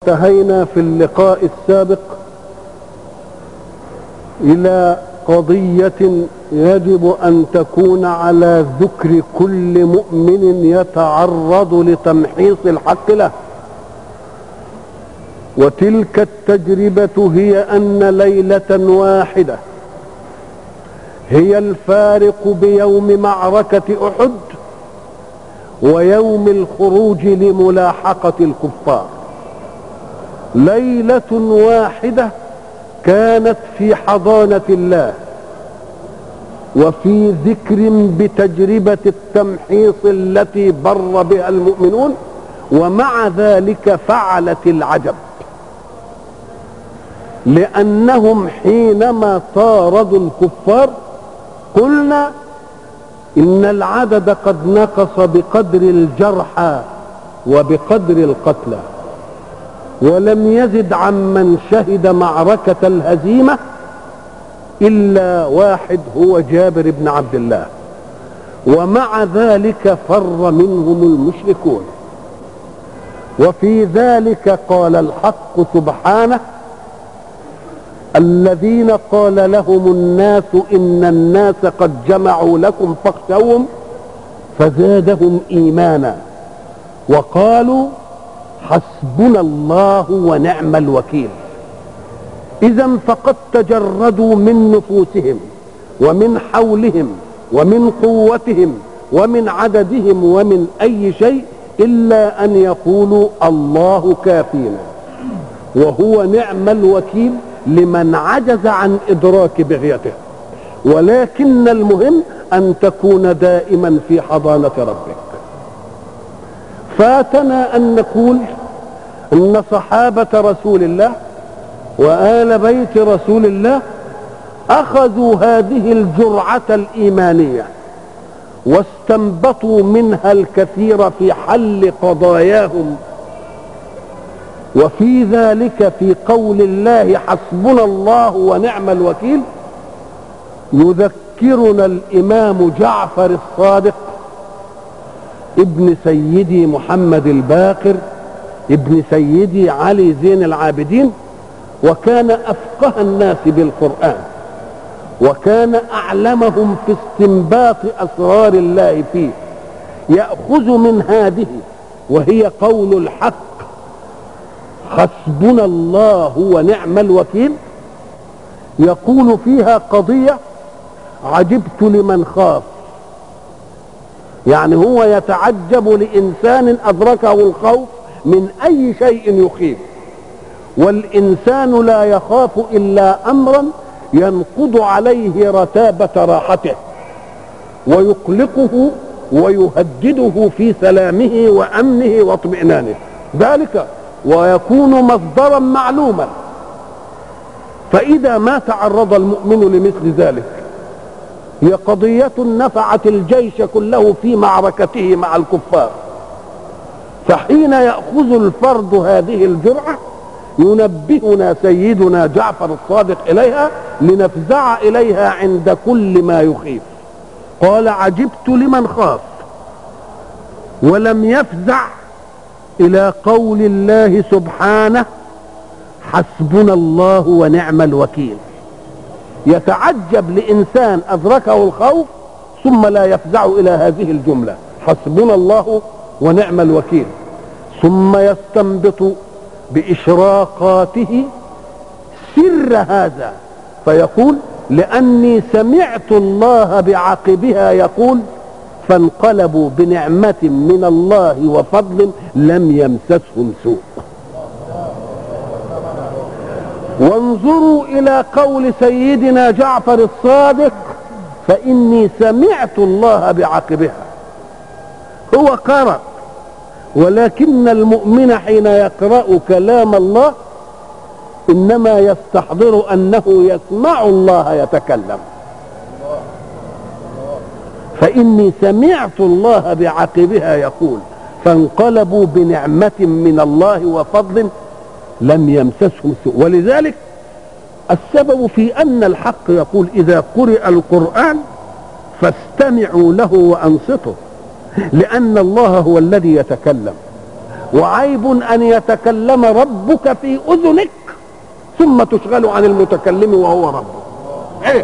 انتهينا في اللقاء السابق الى قضيه يجب ان تكون على ذكر كل مؤمن يتعرض لتمحيص الحق له وتلك التجربه هي ان ليله واحده هي الفارق بيوم معركه احد ويوم الخروج لملاحقه الكفار ليله واحده كانت في حضانه الله وفي ذكر بتجربه التمحيص التي بر بها المؤمنون ومع ذلك فعلت العجب لانهم حينما طاردوا الكفار قلنا ان العدد قد نقص بقدر الجرحى وبقدر القتلى ولم يزد عمن شهد معركة الهزيمة إلا واحد هو جابر بن عبد الله ومع ذلك فر منهم المشركون وفي ذلك قال الحق سبحانه الذين قال لهم الناس إن الناس قد جمعوا لكم فاخشوهم فزادهم إيمانا وقالوا حسبنا الله ونعم الوكيل اذا فقد تجردوا من نفوسهم ومن حولهم ومن قوتهم ومن عددهم ومن اي شيء الا ان يقولوا الله كافينا وهو نعم الوكيل لمن عجز عن ادراك بغيته ولكن المهم ان تكون دائما في حضانه ربك فاتنا ان نقول ان صحابه رسول الله وال بيت رسول الله اخذوا هذه الجرعه الايمانيه واستنبطوا منها الكثير في حل قضاياهم وفي ذلك في قول الله حسبنا الله ونعم الوكيل يذكرنا الامام جعفر الصادق ابن سيدي محمد الباقر ابن سيدي علي زين العابدين وكان افقه الناس بالقران وكان اعلمهم في استنباط اسرار الله فيه ياخذ من هذه وهي قول الحق حسبنا الله ونعم الوكيل يقول فيها قضيه عجبت لمن خاف يعني هو يتعجب لإنسان أدركه الخوف من أي شيء يخيف والإنسان لا يخاف إلا أمرا ينقض عليه رتابة راحته ويقلقه ويهدده في سلامه وأمنه واطمئنانه ذلك ويكون مصدرا معلوما فإذا ما تعرض المؤمن لمثل ذلك هي قضية نفعت الجيش كله في معركته مع الكفار فحين يأخذ الفرد هذه الجرعة ينبهنا سيدنا جعفر الصادق إليها لنفزع إليها عند كل ما يخيف قال عجبت لمن خاف ولم يفزع إلى قول الله سبحانه حسبنا الله ونعم الوكيل يتعجب لإنسان أدركه الخوف ثم لا يفزع إلى هذه الجملة حسبنا الله ونعم الوكيل ثم يستنبط بإشراقاته سر هذا فيقول لأني سمعت الله بعقبها يقول فانقلبوا بنعمة من الله وفضل لم يمسسهم سوء وانظروا الى قول سيدنا جعفر الصادق فاني سمعت الله بعقبها هو قرأ ولكن المؤمن حين يقرأ كلام الله انما يستحضر انه يسمع الله يتكلم فاني سمعت الله بعقبها يقول فانقلبوا بنعمة من الله وفضل لم يمسسهم سوء ولذلك السبب في ان الحق يقول اذا قرئ القران فاستمعوا له وانصتوا لان الله هو الذي يتكلم وعيب ان يتكلم ربك في اذنك ثم تشغل عن المتكلم وهو ربك عيب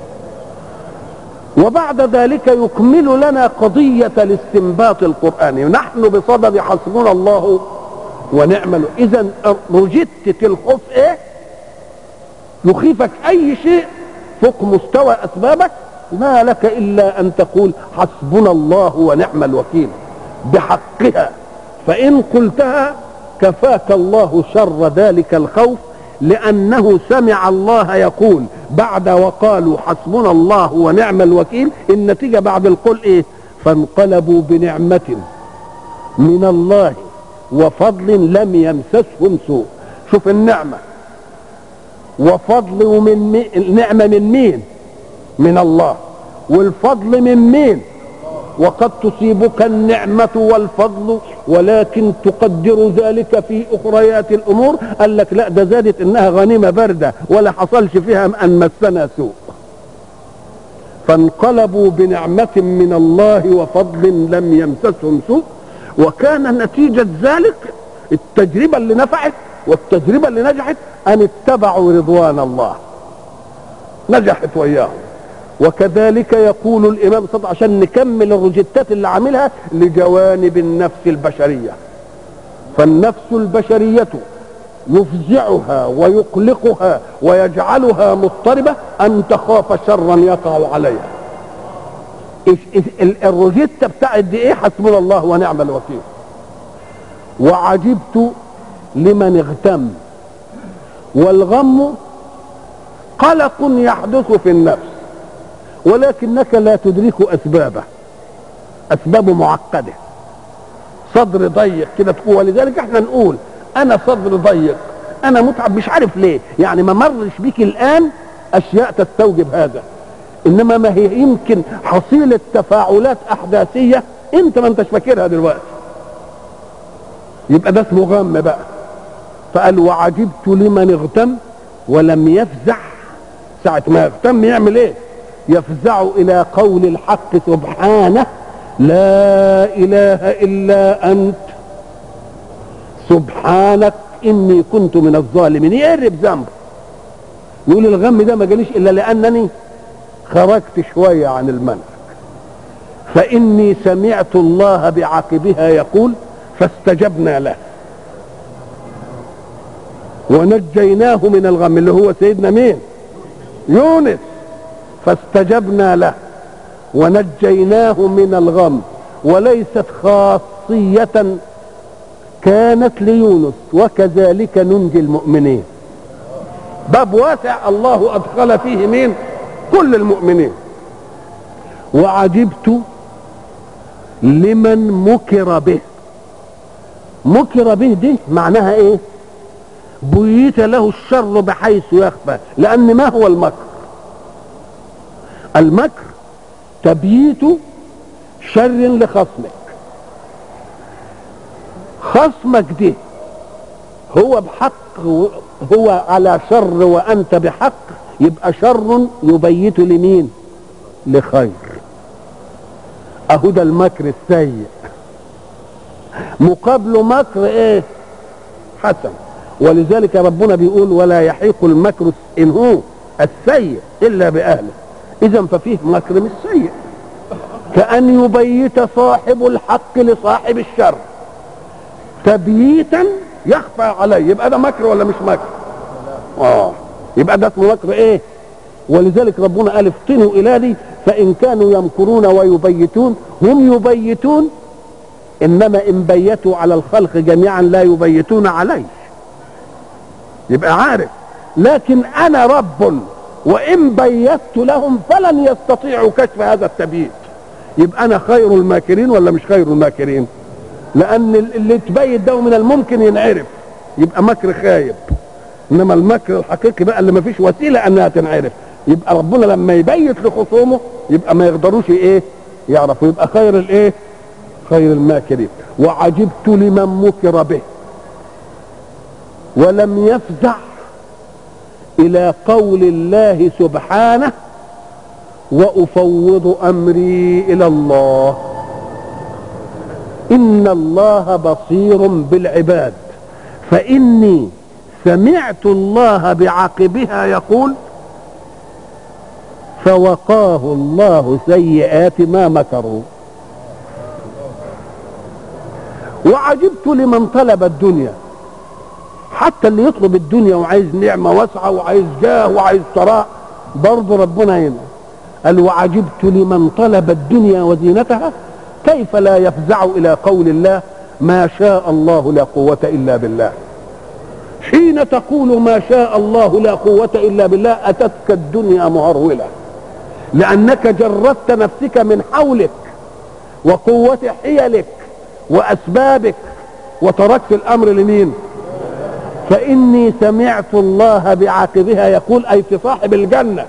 وبعد ذلك يكمل لنا قضية الاستنباط القرآني نحن بصدد حسبنا الله ونعم إذا رجدت الخوف إيه؟ يخيفك أي شيء فوق مستوى أسبابك ما لك إلا أن تقول حسبنا الله ونعم الوكيل بحقها فإن قلتها كفاك الله شر ذلك الخوف لأنه سمع الله يقول بعد وقالوا حسبنا الله ونعم الوكيل النتيجة بعد القول إيه فانقلبوا بنعمة من الله وفضل لم يمسسهم سوء شوف النعمة وفضل من النعمة من مين من الله والفضل من مين وقد تصيبك النعمة والفضل ولكن تقدر ذلك في أخريات الأمور قال لك لا ده زادت إنها غنيمة باردة ولا حصلش فيها أن مسنا سوء فانقلبوا بنعمة من الله وفضل لم يمسسهم سوء وكان نتيجة ذلك التجربة اللي نفعت والتجربة اللي نجحت أن اتبعوا رضوان الله نجحت وياهم وكذلك يقول الامام صد عشان نكمل الروجيتات اللي عاملها لجوانب النفس البشريه فالنفس البشريه يفزعها ويقلقها ويجعلها مضطربه ان تخاف شرا يقع عليها الروجيتا بتاعت دي ايه حسبنا الله ونعم الوكيل وعجبت لمن اغتم والغم قلق يحدث في النفس ولكنك لا تدرك اسبابه اسبابه معقده صدر ضيق كده تقول ولذلك احنا نقول انا صدر ضيق انا متعب مش عارف ليه يعني ما مرش بيك الان اشياء تستوجب هذا انما ما هي يمكن حصيله تفاعلات احداثيه انت ما انتش فاكرها دلوقتي يبقى ده اسمه غم بقى فقال وعجبت لمن اغتم ولم يفزع ساعة ما يغتم يعمل ايه يفزع الى قول الحق سبحانه لا اله الا انت سبحانك اني كنت من الظالمين يقرب ذنبه يقول الغم ده ما جاليش الا لانني خرجت شويه عن المنهج فاني سمعت الله بعقبها يقول فاستجبنا له ونجيناه من الغم اللي هو سيدنا مين يونس فاستجبنا له ونجيناه من الغم وليست خاصية كانت ليونس وكذلك ننجي المؤمنين باب واسع الله أدخل فيه مين كل المؤمنين وعجبت لمن مكر به مكر به دي معناها ايه بيت له الشر بحيث يخفى لان ما هو المكر المكر تبييت شر لخصمك خصمك دي هو بحق هو على شر وانت بحق يبقى شر يبيت لمين لخير اهو ده المكر السيء مقابله مكر ايه حسن ولذلك ربنا بيقول ولا يحيق المكر ان هو السيء الا باهله اذا ففيه مكر مش سيء كان يبيت صاحب الحق لصاحب الشر تبييتا يخفى عليه يبقى ده مكر ولا مش مكر اه يبقى ده اسمه مكر ايه ولذلك ربنا قال افتنوا الى دي فان كانوا يمكرون ويبيتون هم يبيتون انما ان بيتوا على الخلق جميعا لا يبيتون عليه يبقى عارف لكن انا رب وان بيت لهم فلن يستطيعوا كشف هذا التبييت يبقى انا خير الماكرين ولا مش خير الماكرين لان اللي تبيت ده من الممكن ينعرف يبقى مكر خايب انما المكر الحقيقي بقى اللي ما فيش وسيله انها تنعرف يبقى ربنا لما يبيت لخصومه يبقى ما يقدروش ايه يعرفوا يبقى خير الايه خير الماكرين وعجبت لمن مكر به ولم يفزع الى قول الله سبحانه وافوض امري الى الله إن الله بصير بالعباد فإني سمعت الله بعقبها يقول فوقاه الله سيئات ما مكروا وعجبت لمن طلب الدنيا حتى اللي يطلب الدنيا وعايز نعمة واسعة وعايز جاه وعايز ثراء برضه ربنا هنا قال وعجبت لمن طلب الدنيا وزينتها كيف لا يفزع إلى قول الله ما شاء الله لا قوة إلا بالله حين تقول ما شاء الله لا قوة إلا بالله أتتك الدنيا مهرولة لأنك جردت نفسك من حولك وقوة حيلك وأسبابك وتركت الأمر لمين فإني سمعت الله بعاقبها يقول أي في صاحب الجنة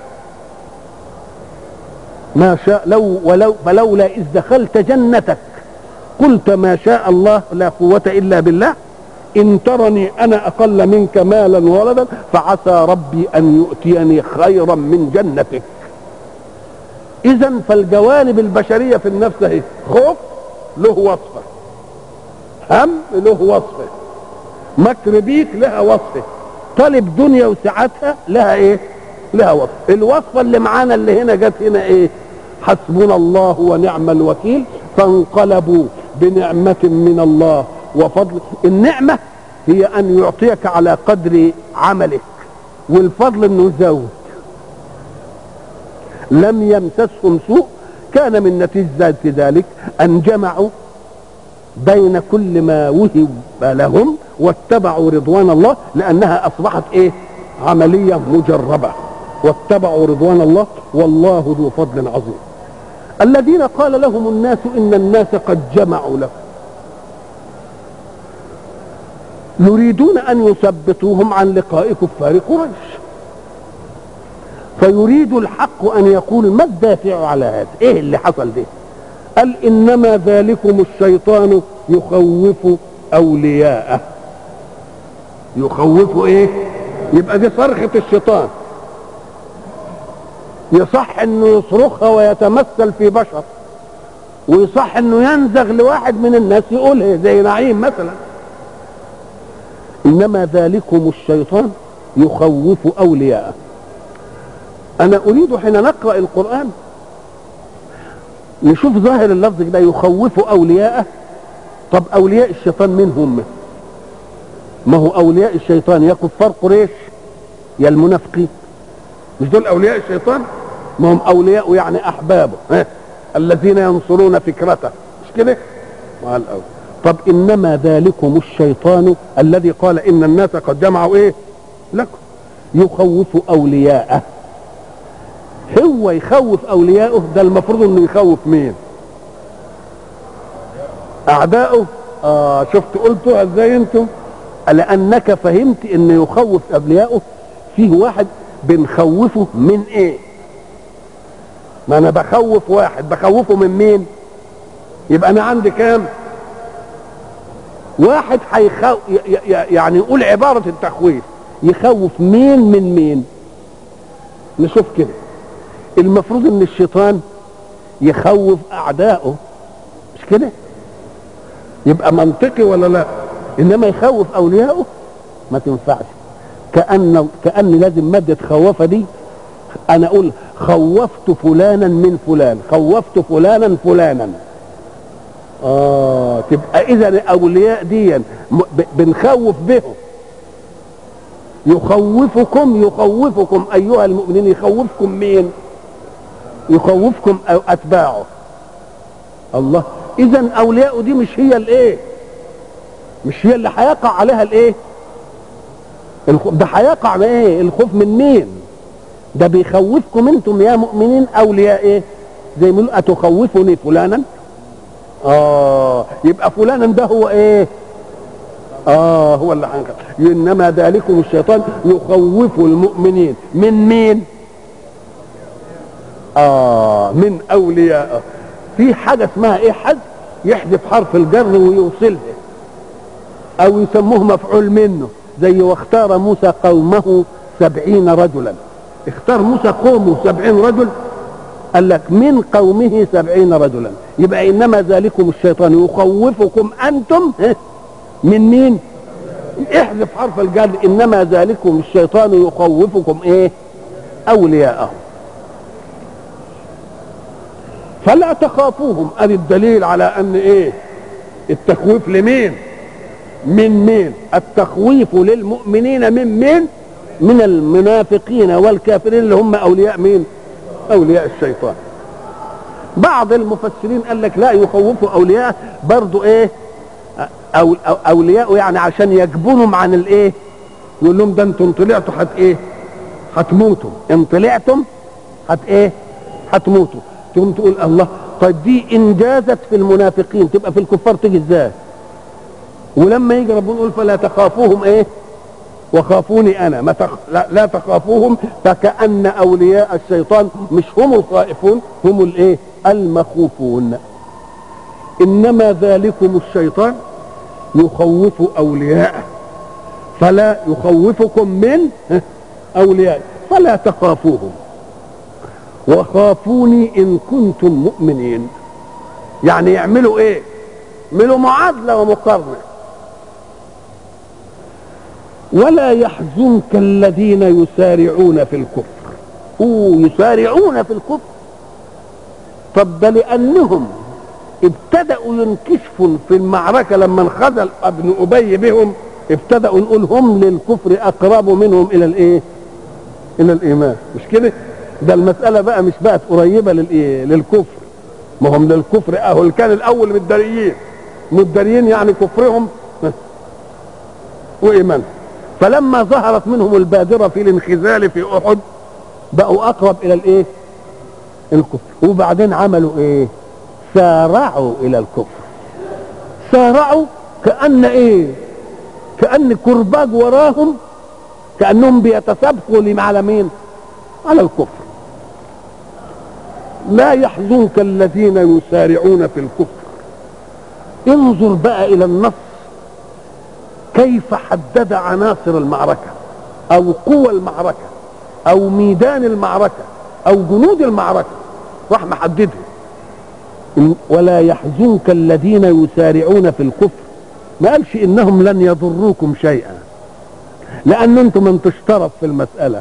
ما شاء لو ولو فلولا إذ دخلت جنتك قلت ما شاء الله لا قوة إلا بالله إن ترني أنا أقل منك مالا وولدا فعسى ربي أن يؤتيني خيرا من جنتك إذا فالجوانب البشرية في النفس اهي خوف له وصفة هم له وصفة مكر بيك لها وصفة طالب دنيا وسعتها لها ايه لها وصفة الوصفة اللي معانا اللي هنا جت هنا ايه حسبنا الله ونعم الوكيل فانقلبوا بنعمة من الله وفضل النعمة هي أن يعطيك على قدر عملك والفضل أنه يزود لم يمسسهم سوء كان من نتيجة ذلك أن جمعوا بين كل ما وهب لهم واتبعوا رضوان الله لأنها أصبحت إيه عملية مجربة واتبعوا رضوان الله والله ذو فضل عظيم الذين قال لهم الناس إن الناس قد جمعوا لكم يريدون أن يثبتوهم عن لقاء كفار قريش فيريد الحق أن يقول ما الدافع على هذا إيه اللي حصل ده قال إنما ذلكم الشيطان يخوف أولياءه يخوف إيه يبقى دي صرخة الشيطان يصح انه يصرخها ويتمثل في بشر ويصح انه ينزغ لواحد من الناس يقولها زي نعيم مثلا انما ذلكم الشيطان يخوف اولياءه انا اريد حين نقرا القران نشوف ظاهر اللفظ كده يخوف اولياءه طب اولياء الشيطان من هم ما هو اولياء الشيطان يا كفار قريش يا المنافقين مش دول اولياء الشيطان ما هم اولياء يعني احبابه ها؟ الذين ينصرون فكرته مش كده مع الاول طب انما ذلكم الشيطان الذي قال ان الناس قد جمعوا ايه لكم يخوف اولياءه هو يخوف اولياءه ده المفروض انه يخوف مين اعداؤه اه شفت قلتوها ازاي انتم لانك فهمت ان يخوف اولياءه فيه واحد بنخوفه من ايه ما انا بخوف واحد بخوفه من مين يبقى انا عندي كام واحد حيخو يعني يقول عبارة التخويف يخوف مين من مين نشوف كده المفروض ان الشيطان يخوف اعدائه مش كده يبقى منطقي ولا لا انما يخوف اوليائه ما تنفعش كأن كأن لازم مادة خوفة دي أنا أقول خوفت فلانا من فلان خوفت فلانا فلانا آه تبقى إذا الأولياء دي بنخوف بهم يخوفكم يخوفكم أيها المؤمنين يخوفكم مين؟ يخوفكم أو أتباعه الله إذا أولياء دي مش هي الإيه؟ مش هي اللي هيقع عليها الإيه؟ ده هيقع ايه الخوف من مين ده بيخوفكم انتم يا مؤمنين اولياء ايه زي ما اتخوفني فلانا اه يبقى فلانا ده هو ايه اه هو اللي حنك انما ذلكم الشيطان يخوف المؤمنين من مين اه من اولياء في حاجه اسمها ايه حد يحذف حرف الجر ويوصلها او يسموه مفعول منه زي واختار موسى قومه سبعين رجلا اختار موسى قومه سبعين رجل قال لك من قومه سبعين رجلا يبقى انما ذلكم الشيطان يخوفكم انتم ها، من مين احذف حرف الجر انما ذلكم الشيطان يخوفكم ايه اولياءه فلا تخافوهم ادي الدليل على ان ايه التخويف لمين من مين التخويف للمؤمنين من مين من المنافقين والكافرين اللي هم اولياء مين اولياء الشيطان بعض المفسرين قال لك لا يخوفوا اولياء برضو ايه أو أو اولياء يعني عشان يجبنهم عن الايه يقول لهم ده انتم طلعتوا هت ايه هتموتوا ان طلعتم هت ايه هتموتوا تقوم تقول الله طيب دي ان جازت في المنافقين تبقى في الكفار تيجي ازاي ولما يجي ربنا يقول فلا تخافوهم ايه وخافوني انا ما تخ... لا, لا تخافوهم فكأن اولياء الشيطان مش هم الخائفون هم الايه المخوفون انما ذلكم الشيطان يخوف اولياءه فلا يخوفكم من اولياء فلا تخافوهم وخافوني ان كنتم مؤمنين يعني يعملوا ايه يعملوا معادله ومقارنه ولا يحزنك الذين يسارعون في الكفر اوه يسارعون في الكفر طب ده لانهم ابتدأوا ينكشفوا في المعركة لما انخذل ابن أبي بهم ابتدأوا نقول هم للكفر أقرب منهم إلى الإيه؟ إلى الإيمان مش كده؟ ده المسألة بقى مش بقت قريبة للإيه؟ للكفر ما هم للكفر أهو اللي كان الأول متداريين متداريين يعني كفرهم وإيمانهم فلما ظهرت منهم البادرة في الانخزال في أحد بقوا أقرب إلى الإيه؟ الكفر وبعدين عملوا إيه؟ سارعوا الى الكفر سارعوا كأن ايه كأن كرباج وراهم كأنهم بيتسابقوا لم على مين على الكفر لا يحزنك الذين يسارعون في الكفر انظر بقى الى النص كيف حدد عناصر المعركة او قوى المعركة او ميدان المعركة او جنود المعركة راح محددها ولا يحزنك الذين يسارعون في الكفر ما قالش انهم لن يضروكم شيئا لان انتم من تشترط في المسألة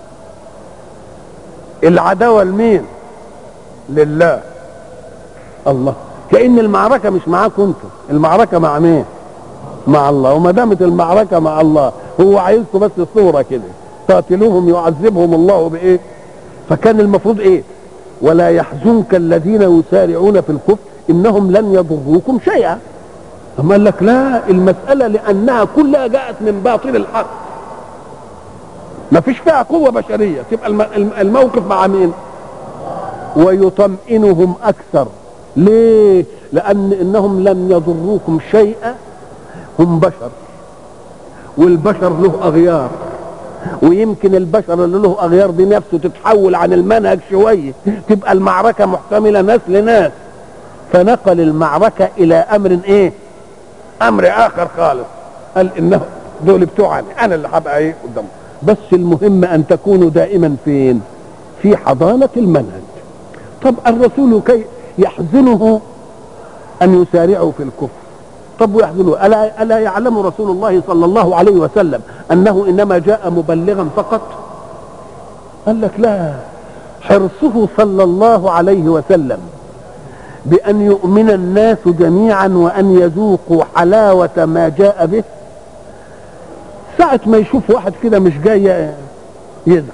العداوة لمين لله الله كأن المعركة مش معاكم انتم المعركة مع مين مع الله وما دامت المعركة مع الله هو عايزكم بس صورة كده قاتلوهم يعذبهم الله بايه فكان المفروض ايه ولا يحزنك الذين يسارعون في الكفر انهم لن يضروكم شيئا اما قال لك لا المسألة لانها كلها جاءت من باطل الحق ما فيش فيها قوة بشرية تبقى الموقف مع مين ويطمئنهم اكثر ليه لان انهم لم يضروكم شيئا هم بشر والبشر له اغيار ويمكن البشر اللي له اغيار دي نفسه تتحول عن المنهج شويه تبقى المعركه محتمله ناس لناس فنقل المعركه الى امر ايه امر اخر خالص قال انه دول بتوعني انا اللي هبقى ايه قدامهم بس المهم ان تكونوا دائما فين في حضانه المنهج طب الرسول كي يحزنه ان يسارعوا في الكفر طب ويحزنوا ألا, ألا يعلم رسول الله صلى الله عليه وسلم أنه إنما جاء مبلغا فقط قال لك لا حرصه صلى الله عليه وسلم بأن يؤمن الناس جميعا وأن يذوقوا حلاوة ما جاء به ساعة ما يشوف واحد كده مش جاي يزعل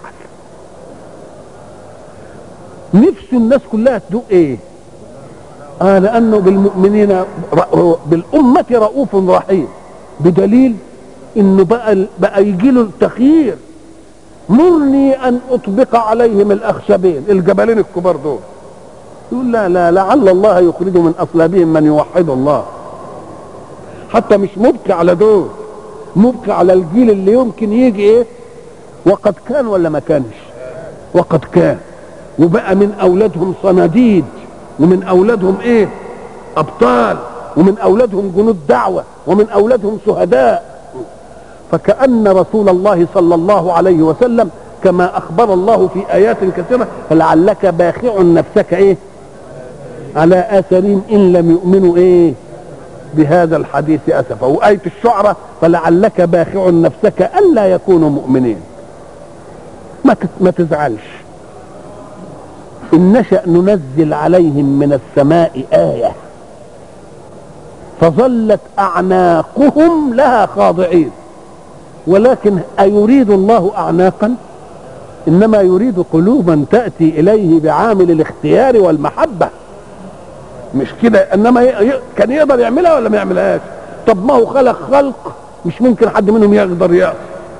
نفس الناس كلها تدوق ايه آه لأنه بالمؤمنين بالأمة رؤوف رحيم بدليل إنه بقى بقى يجي له التخيير مرني أن أطبق عليهم الأخشبين الجبلين الكبار دول يقول لا لا لعل الله يخرج من أصلابهم من يوحد الله حتى مش مبكي على دول مبكي على الجيل اللي يمكن يجي ايه وقد كان ولا ما كانش وقد كان وبقى من أولادهم صناديد ومن اولادهم ايه ابطال ومن اولادهم جنود دعوه ومن اولادهم شهداء فكأن رسول الله صلى الله عليه وسلم كما اخبر الله في ايات كثيره فلعلك باخع نفسك ايه على اثرهم ان لم يؤمنوا ايه بهذا الحديث اسفا وايه الشعراء فلعلك باخع نفسك الا يكونوا مؤمنين ما ما تزعلش ان نشا ننزل عليهم من السماء ايه فظلت اعناقهم لها خاضعين ولكن ايريد الله اعناقا انما يريد قلوبا تاتي اليه بعامل الاختيار والمحبه مش كده انما ي... كان يقدر يعملها ولا ما يعملهاش طب ما هو خلق خلق مش ممكن حد منهم يقدر يعصي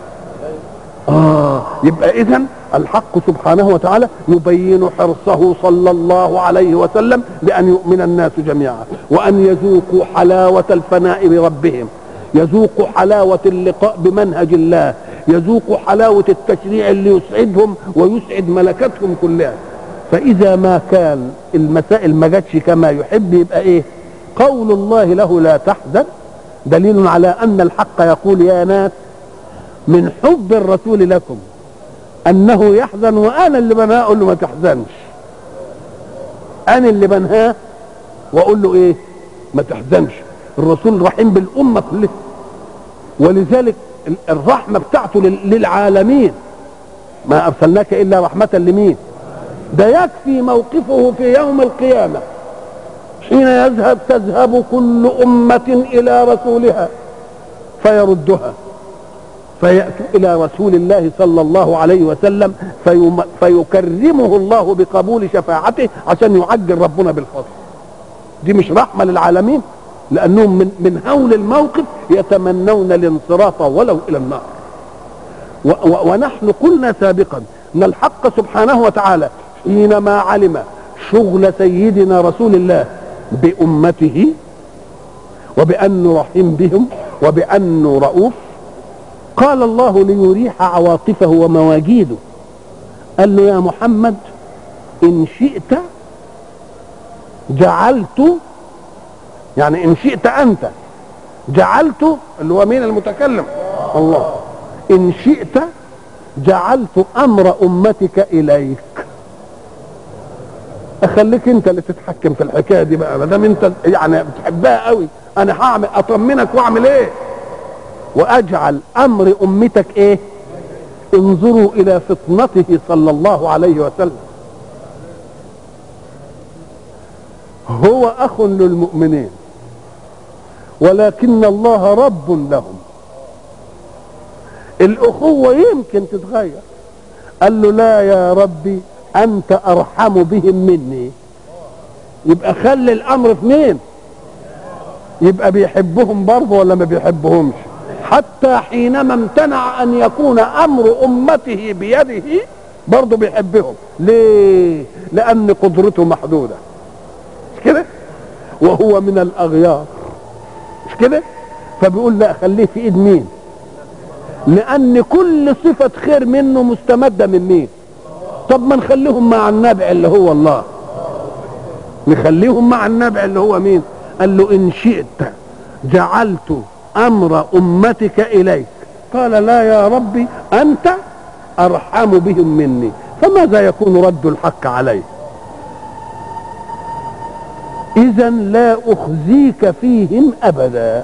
اه يبقى اذا الحق سبحانه وتعالى يبين حرصه صلى الله عليه وسلم بان يؤمن الناس جميعا وان يذوقوا حلاوه الفناء بربهم يذوقوا حلاوه اللقاء بمنهج الله يذوقوا حلاوه التشريع اللي يسعدهم ويسعد ملكتهم كلها فاذا ما كان المسائل ما جاتش كما يحب يبقى ايه قول الله له لا تحزن دليل على ان الحق يقول يا ناس من حب الرسول لكم انه يحزن وانا اللي بنهاه اقول له ما تحزنش انا اللي بنهاه واقول له ايه ما تحزنش الرسول رحيم بالامه كلها ولذلك الرحمه بتاعته للعالمين ما ارسلناك الا رحمه لمين ده يكفي موقفه في يوم القيامه حين يذهب تذهب كل امه الى رسولها فيردها فيأتوا إلى رسول الله صلى الله عليه وسلم فيم فيكرمه الله بقبول شفاعته عشان يعجل ربنا بالفضل دي مش رحمة للعالمين لأنهم من, من هول الموقف يتمنون الانصراف ولو إلى النار و و ونحن قلنا سابقا أن الحق سبحانه وتعالى حينما علم شغل سيدنا رسول الله بأمته وبأنه رحيم بهم وبأنه رؤوف قال الله ليريح عواطفه ومواجيده قال له يا محمد ان شئت جعلت يعني ان شئت انت جعلت اللي هو مين المتكلم الله ان شئت جعلت امر امتك اليك اخليك انت اللي تتحكم في الحكايه دي بقى ما دام انت يعني بتحبها قوي انا هعمل اطمنك واعمل ايه واجعل امر امتك ايه انظروا الى فطنته صلى الله عليه وسلم هو اخ للمؤمنين ولكن الله رب لهم الاخوه يمكن تتغير قال له لا يا ربي انت ارحم بهم مني يبقى خلي الامر في مين يبقى بيحبهم برضه ولا ما بيحبهمش حتى حينما امتنع ان يكون امر امته بيده برضه بيحبهم ليه لان قدرته محدوده مش كده وهو من الاغيار مش كده فبيقول لا خليه في ايد مين لان كل صفه خير منه مستمده من مين طب ما نخليهم مع النبع اللي هو الله نخليهم مع النبع اللي هو مين قال له ان شئت جعلت امر امتك اليك قال لا يا ربي انت ارحم بهم مني فماذا يكون رد الحق عليه اذا لا اخزيك فيهم ابدا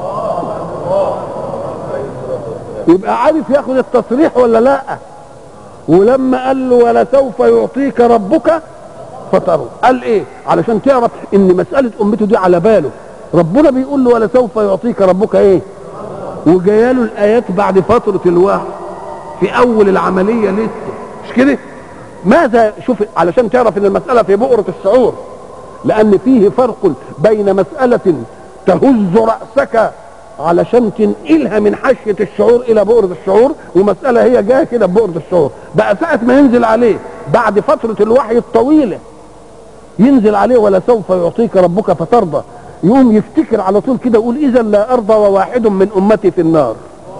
يبقى عارف ياخد التصريح ولا لا ولما قال له ولسوف يعطيك ربك فترضى قال ايه علشان تعرف ان مساله امته دي على باله ربنا بيقول له ولسوف يعطيك ربك ايه وجاياله الايات بعد فتره الوحي في اول العمليه لسه مش كده ماذا شوف علشان تعرف ان المساله في بؤره الشعور لان فيه فرق بين مساله تهز راسك علشان تنقلها من حشيه الشعور الى بؤره الشعور ومساله هي جايه كده ببؤره الشعور بقى ساعه ما ينزل عليه بعد فتره الوحي الطويله ينزل عليه ولا سوف يعطيك ربك فترضى يقوم يفتكر على طول كده يقول اذا لا ارضى وواحد من امتي في النار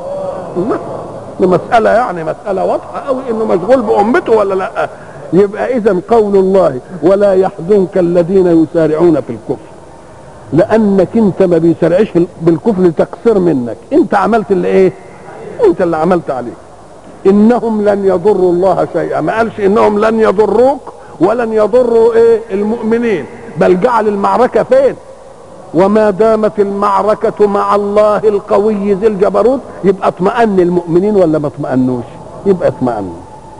مسألة يعني مسألة واضحة قوي انه مشغول بامته ولا لا يبقى اذا قول الله ولا يحزنك الذين يسارعون في الكفر لانك انت ما بيسارعش بالكفر لتقصير منك انت عملت اللي ايه انت اللي عملت عليه انهم لن يضروا الله شيئا ما قالش انهم لن يضروك ولن يضروا ايه المؤمنين بل جعل المعركة فين وما دامت المعركة مع الله القوي ذي الجبروت يبقى اطمأن المؤمنين ولا ما اطمأنوش يبقى اطمأنوا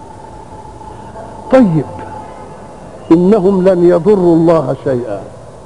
طيب انهم لن يضروا الله شيئا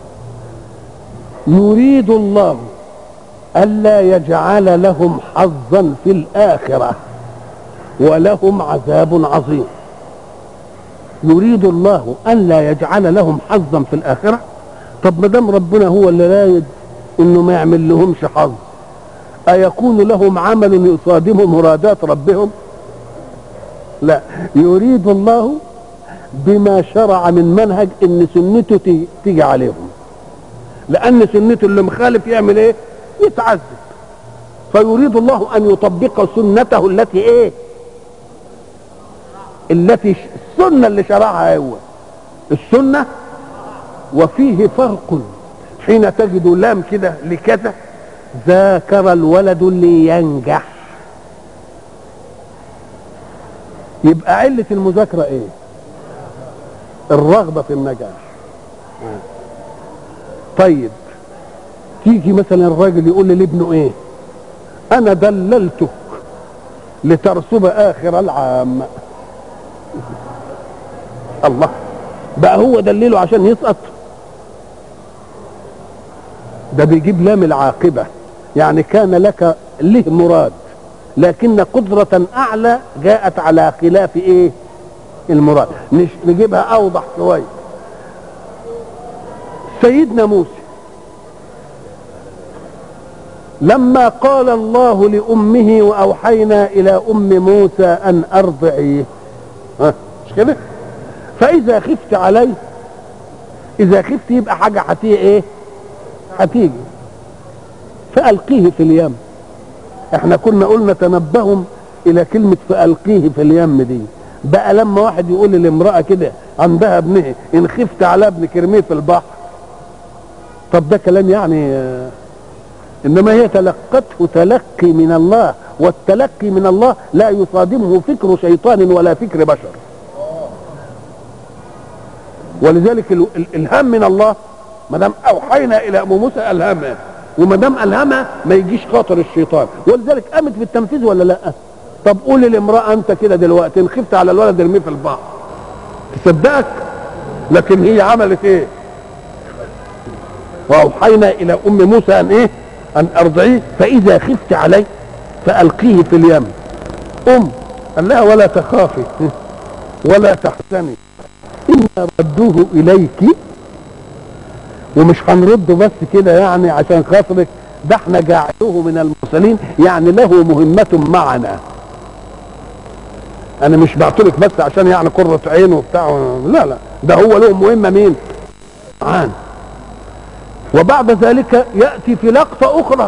يريد الله الا يجعل لهم حظا في الاخره ولهم عذاب عظيم يريد الله الا يجعل لهم حظا في الاخره طب ما دام ربنا هو اللي رايد انه ما يعمل لهمش حظ ايكون لهم عمل يصادم مرادات ربهم لا يريد الله بما شرع من منهج ان سنته تيجي عليهم لان سنته اللي مخالف يعمل ايه يتعذب فيريد الله ان يطبق سنته التي ايه التي السنه اللي شرعها هو السنه وفيه فرق حين تجد لام كده لكذا ذاكر الولد لينجح يبقى علة المذاكرة ايه الرغبة في النجاح طيب تيجي مثلا الراجل يقول لابنه ايه انا دللتك لترسب اخر العام الله بقى هو دلله عشان يسقط ده بيجيب لام العاقبة يعني كان لك له مراد لكن قدرة أعلى جاءت على خلاف إيه المراد نجيبها أوضح شوية سيدنا موسى لما قال الله لأمه وأوحينا إلى أم موسى أن أرضعيه ها مش كده فإذا خفت عليه إذا خفت يبقى حاجة هتيجي إيه هتيجي فألقيه في اليم احنا كنا قلنا تنبهم الى كلمة فألقيه في اليم دي بقى لما واحد يقول للامرأة كده عندها ابنها ان خفت على ابنك ارميه في البحر طب ده كلام يعني آه انما هي تلقته تلقي من الله والتلقي من الله لا يصادمه فكر شيطان ولا فكر بشر ولذلك الالهام من الله ما دام اوحينا الى ام موسى الهمها وما دام الهمها ما يجيش خاطر الشيطان ولذلك قامت بالتنفيذ ولا لا طب قول للامراه انت كده دلوقتي ان خفت على الولد ارميه في البحر تصدقك لكن هي عملت ايه واوحينا الى ام موسى ان ايه ان ارضعيه فاذا خفت عليه فالقيه في اليم ام قال لها ولا تخافي ولا تحزني انا ردوه اليك ومش هنرده بس كده يعني عشان خاطرك ده احنا جاعلوه من المرسلين يعني له مهمة معنا انا مش بعتلك بس عشان يعني قرة عين وبتاع لا لا ده هو له مهمة مين معانا وبعد ذلك يأتي في لقطة أخرى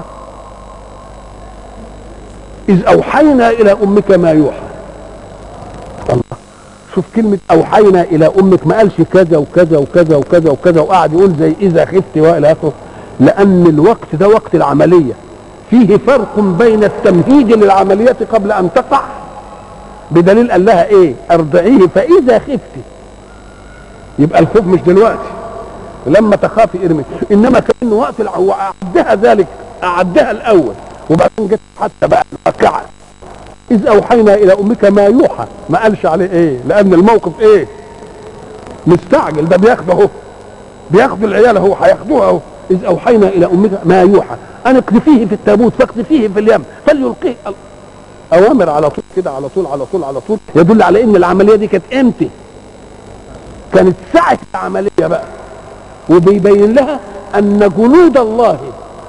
إذ أوحينا إلى أمك ما يوحى الله شوف كلمة أوحينا إلى أمك ما قالش كذا وكذا وكذا وكذا وكذا وقعد يقول زي إذا خفت وإلى آخره لأن الوقت ده وقت العملية فيه فرق بين التمهيد للعملية قبل أن تقع بدليل قال لها إيه أرضعيه فإذا خفت يبقى الخوف مش دلوقتي لما تخافي ارمي انما كان وقت العو... اعدها ذلك اعدها الاول وبعدين جت حتى بقى الواقعه اذ اوحينا الى امك ما يوحى ما قالش عليه ايه لان الموقف ايه مستعجل ده بياخده اهو بياخدوا العيال اهو هياخدوها اهو اذ اوحينا الى امك ما يوحى ان اقذفيه في التابوت فاقذفيه في اليم فليلقيه اوامر على طول كده على طول على طول على طول يدل على ان العمليه دي كانت امتى كانت ساعه العمليه بقى وبيبين لها ان جنود الله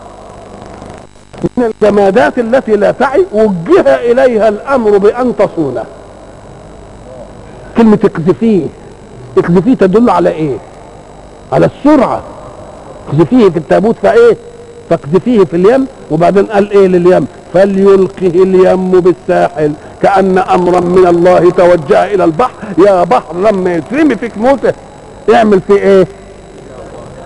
من الجمادات التي لا تعي وجه اليها الامر بان تصونه كلمه اقذفيه اقذفيه تدل على ايه على السرعه اقذفيه في التابوت فايه فاقذفيه في اليم وبعدين قال ايه لليم فليلقه اليم بالساحل كان امرا من الله توجه الى البحر يا بحر لما يترمي فيك موته اعمل فيه ايه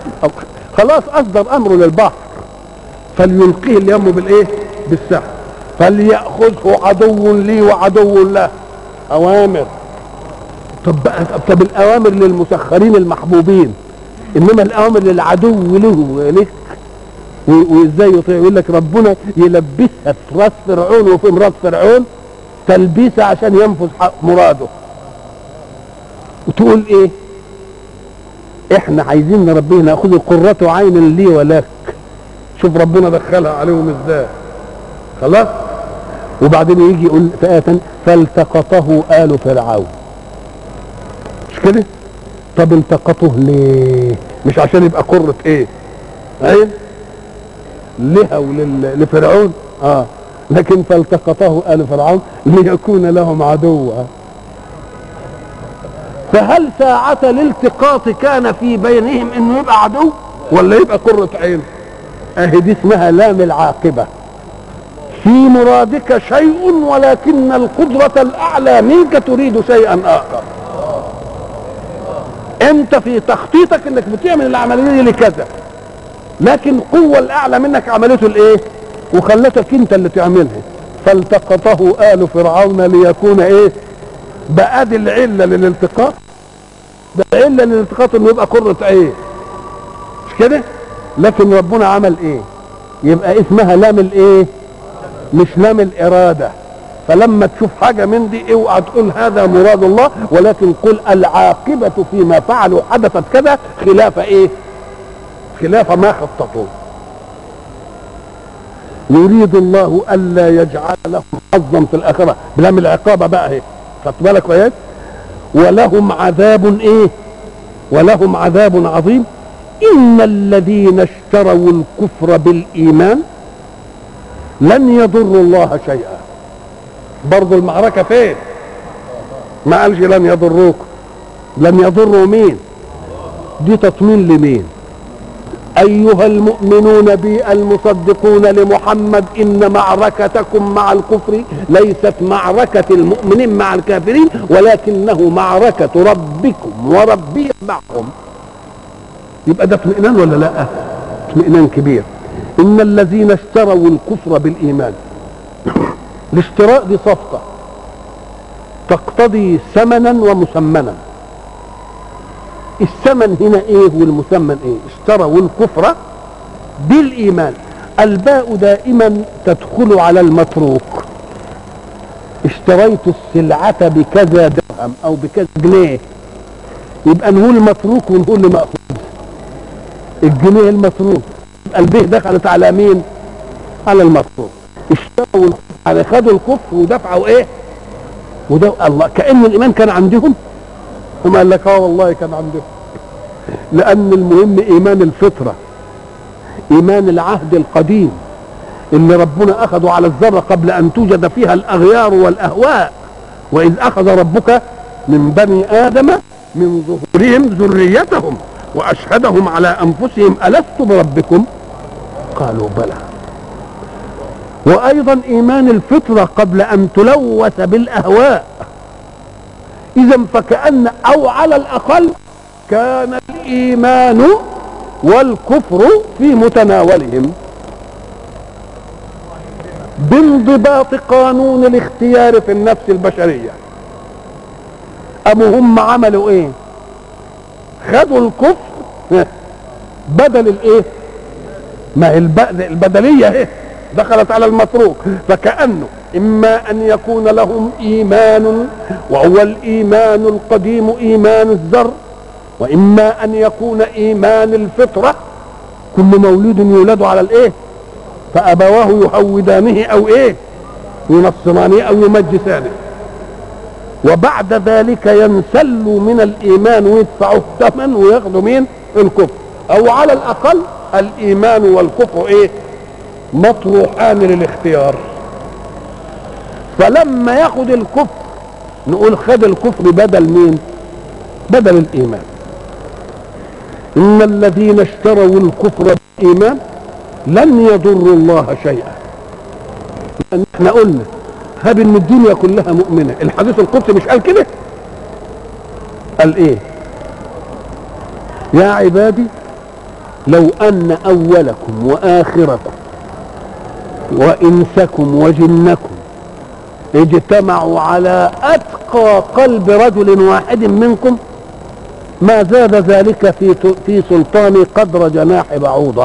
خلاص اصدر امره للبحر فليلقيه اليم بالايه بالسحر فليأخذه عدو لي وعدو له أوامر طب بقى طب الأوامر للمسخرين المحبوبين إنما الأوامر للعدو له لك وإزاي يطيع يقول لك ربنا يلبسها في راس فرعون وفي مراد فرعون تلبيسه عشان ينفذ مراده وتقول ايه احنا عايزين ربنا ناخذ قرة عين لي ولك شوف ربنا دخلها عليهم ازاي خلاص وبعدين يجي يقول في آية فالتقطه آل فرعون مش كده طب التقطه ليه مش عشان يبقى قرة ايه عين لها ولل... لفرعون اه لكن فالتقطه آل فرعون ليكون لهم عدوا فهل ساعة الالتقاط كان في بينهم انه يبقى عدو ولا يبقى قرة عين اهي دي اسمها لام العاقبة في مرادك شيء ولكن القدرة الاعلى منك تريد شيئا اخر انت في تخطيطك انك بتعمل العملية دي لكذا لكن القوة الاعلى منك عملته الايه وخلتك انت اللي تعملها فالتقطه آل فرعون ليكون ايه بقى دي العلة للالتقاط ده علة للالتقاط انه يبقى قرة عين مش كده لكن ربنا عمل ايه يبقى اسمها لام الايه مش لام الارادة فلما تشوف حاجة من دي اوعى تقول هذا مراد الله ولكن قل العاقبة فيما فعلوا حدثت كذا خلاف ايه خلاف ما خططوا يريد الله الا يجعل لهم حظا في الاخره بلام العقابه بقى اهي خدت بالك كويس ولهم عذاب ايه ولهم عذاب عظيم ان الذين اشتروا الكفر بالايمان لن يضروا الله شيئا برضو المعركه فين ما قالش لن يضروكم لن يضروا مين دي تطمين لمين أيها المؤمنون بي المصدقون لمحمد إن معركتكم مع الكفر ليست معركة المؤمنين مع الكافرين ولكنه معركة ربكم وربي معهم يبقى ده اطمئنان ولا لا اطمئنان كبير إن الذين اشتروا الكفر بالإيمان الاشتراء دي صفقة تقتضي ثمنا ومسمنا الثمن هنا ايه والمثمن ايه اشتروا الكفر بالايمان الباء دائما تدخل على المتروك اشتريت السلعة بكذا درهم او بكذا جنيه يبقى نقول متروك ونقول مأخوذ الجنيه المتروك يبقى البيه دخلت على مين على المتروك اشتروا الكفر يعني خدوا الكفر ودفعوا ايه وده الله كأن الايمان كان عندهم ثم قال لك اه والله كان عندهم لان المهم ايمان الفطره ايمان العهد القديم اللي ربنا اخذه على الذره قبل ان توجد فيها الاغيار والاهواء واذ اخذ ربك من بني ادم من ظهورهم ذريتهم واشهدهم على انفسهم الست بربكم قالوا بلى وايضا ايمان الفطره قبل ان تلوث بالاهواء اذا فكأن او على الاقل كان الايمان والكفر في متناولهم بانضباط قانون الاختيار في النفس البشرية أم هم عملوا ايه خدوا الكفر بدل الايه ما هي البدلية ايه دخلت على المتروك فكأنه إما أن يكون لهم إيمان وهو الإيمان القديم إيمان الذر وإما أن يكون إيمان الفطرة كل مولود يولد على الإيه فأبواه يهودانه أو إيه ينصرانه أو يمجسانه وبعد ذلك ينسلوا من الإيمان ويدفعوا الثمن وياخذوا مين الكفر أو على الأقل الإيمان والكفر إيه مطروحان للاختيار فلما ياخد الكفر نقول خد الكفر بدل مين بدل الايمان ان الذين اشتروا الكفر بالايمان لن يضروا الله شيئا لان احنا قلنا هب ان الدنيا كلها مؤمنه الحديث القدسي مش قال كده قال ايه يا عبادي لو ان اولكم واخركم وإنسكم وجنكم اجتمعوا على أتقى قلب رجل واحد منكم ما زاد ذلك في في سلطان قدر جناح بعوضة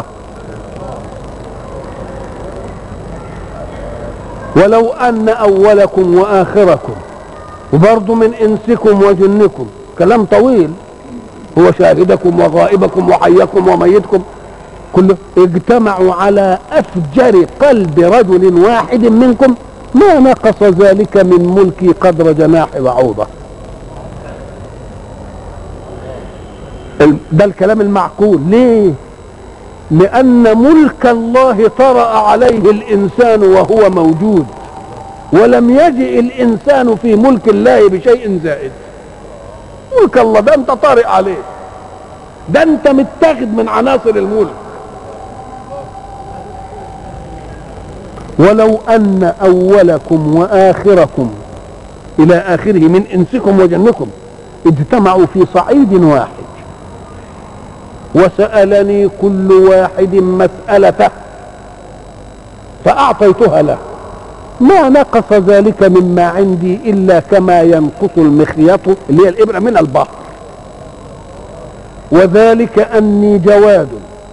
ولو أن أولكم وآخركم وبرضه من إنسكم وجنكم كلام طويل هو شاهدكم وغائبكم وحيكم وميتكم كله اجتمعوا على أفجر قلب رجل واحد منكم ما نقص ذلك من ملكي قدر جناح بعوضة ده الكلام المعقول ليه لأن ملك الله طرأ عليه الإنسان وهو موجود ولم يجئ الإنسان في ملك الله بشيء زائد ملك الله ده أنت طارئ عليه ده أنت متاخد من عناصر الملك ولو أن أولكم وآخركم إلى آخره من إنسكم وجنكم اجتمعوا في صعيد واحد وسألني كل واحد مسألته فأعطيتها له ما نقص ذلك مما عندي إلا كما ينقص المخيط اللي هي الإبرة من البحر وذلك أني جواد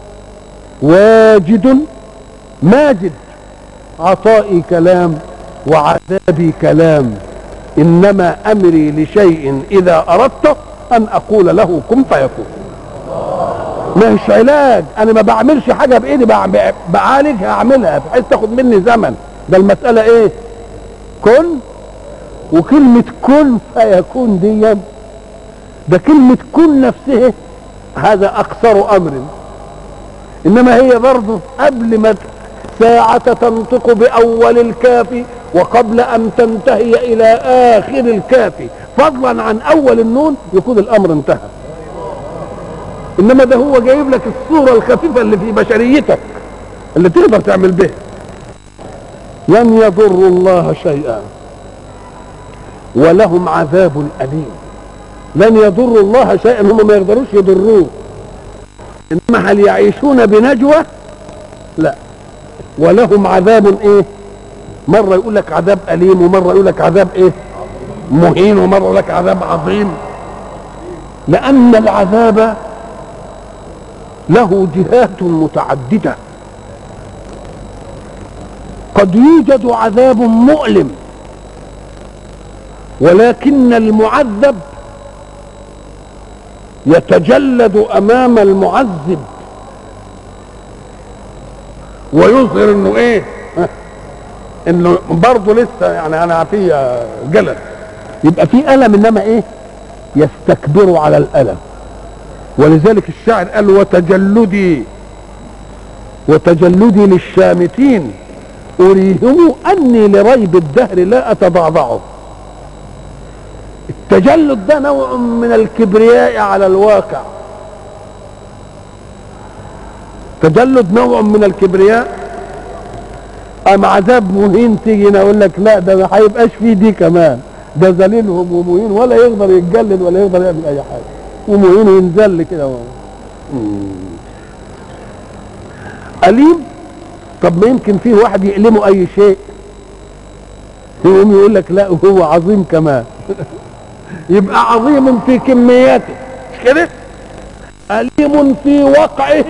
واجد ماجد عطائي كلام وعذابي كلام إنما أمري لشيء إذا أردته أن أقول له كن فيكون مش علاج انا ما بعملش حاجه بايدي بعالجها اعملها بحيث تاخد مني زمن ده المساله ايه كن وكلمه كن فيكون دي ده كلمه كن نفسها هذا اقصر امر انما هي برضه قبل ما ساعة تنطق بأول الكاف وقبل أن تنتهي إلى آخر الكاف فضلا عن أول النون يكون الأمر انتهى انما ده هو جايب لك الصوره الخفيفه اللي في بشريتك اللي تقدر تعمل بها لن يضروا الله شيئا ولهم عذاب اليم لن يضروا الله شيئا هم ما يقدروش يضروه انما هل يعيشون بنجوى لا ولهم عذاب ايه مره يقول لك عذاب اليم ومره يقول لك عذاب ايه مهين ومره يقول لك عذاب عظيم لان العذاب له جهات متعدده قد يوجد عذاب مؤلم ولكن المعذب يتجلد امام المعذب ويظهر انه ايه انه برضه لسه يعني انا في جلد يبقى في الم انما ايه يستكبر على الالم ولذلك الشاعر قال وتجلدي وتجلدي للشامتين أريهم أني لريب الدهر لا أتضعضعه التجلد ده نوع من الكبرياء على الواقع تجلد نوع من الكبرياء أم عذاب مهين تيجي نقول لك لا ده ما هيبقاش فيه دي كمان ده ذليلهم ومهين ولا يقدر يتجلد ولا يقدر يعمل أي حاجة ومهين ينزل كده أليم طب ما يمكن فيه واحد يألمه أي شيء يقوم يقول لك لا وهو عظيم كمان يبقى عظيم في كمياته مش كده أليم في وقعه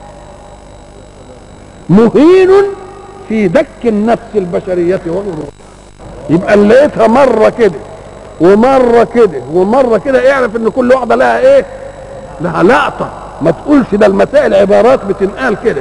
مهين في دك النفس البشرية وغرورها يبقى لقيتها مرة كده ومرة كده ومرة كده اعرف ان كل واحدة لها ايه لها لقطة ما تقولش ده المسائل عبارات بتنقال كده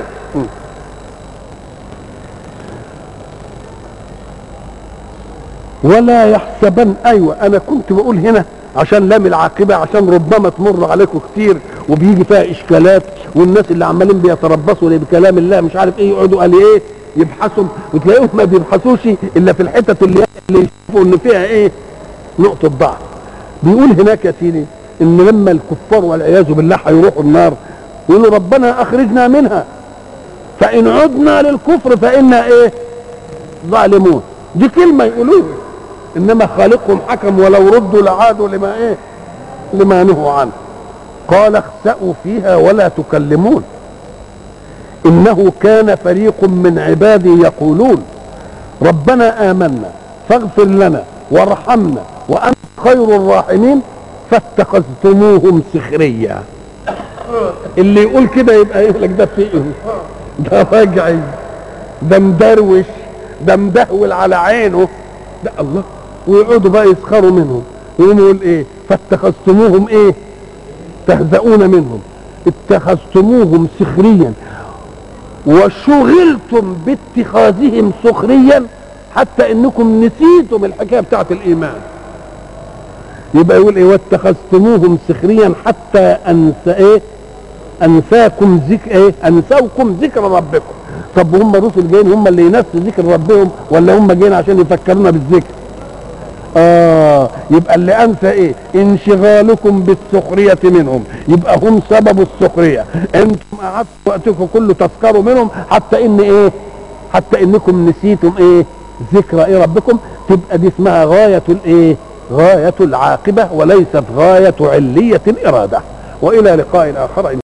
ولا يحسبن ايوه انا كنت بقول هنا عشان لام العاقبة عشان ربما تمر عليكم كتير وبيجي فيها اشكالات والناس اللي عمالين بيتربصوا بكلام الله مش عارف ايه يقعدوا قال ايه يبحثوا وتلاقيهم ما بيبحثوش الا في الحتت اللي اللي يشوفوا ان فيها ايه نقطة ضعف بيقول هناك يا سيدي ان لما الكفار والعياذ بالله هيروحوا النار يقولوا ربنا اخرجنا منها فان عدنا للكفر فانا ايه ظالمون دي كلمة يقولوها انما خالقهم حكم ولو ردوا لعادوا لما ايه لما نهوا عنه قال اخسأوا فيها ولا تكلمون انه كان فريق من عبادي يقولون ربنا امنا فاغفر لنا وارحمنا وانت خير الراحمين فاتخذتموهم سخريا اللي يقول كده يبقى يقول لك ده في ايه ده راجعي ده مدروش ده مدهول على عينه ده الله ويقعدوا بقى يسخروا منهم يقوموا يقول ايه فاتخذتموهم ايه تهزؤون منهم اتخذتموهم سخريا وشغلتم باتخاذهم سخريا حتى انكم نسيتم الحكايه بتاعت الايمان يبقى يقول ايه واتخذتموهم سخريا حتى انسى ايه انساكم ذكر ايه انسوكم ذكر ربكم طب هم الرسل جايين هم اللي ينسوا ذكر ربهم ولا هم جايين عشان يفكرونا بالذكر اه يبقى اللي انسى ايه انشغالكم بالسخرية منهم يبقى هم سبب السخرية انتم قعدتوا وقتكم كله تسخروا منهم حتى ان ايه حتى انكم نسيتم ايه ذكر ايه ربكم تبقى دي اسمها غاية الايه غاية العاقبة وليست غاية علية الارادة والى لقاء اخر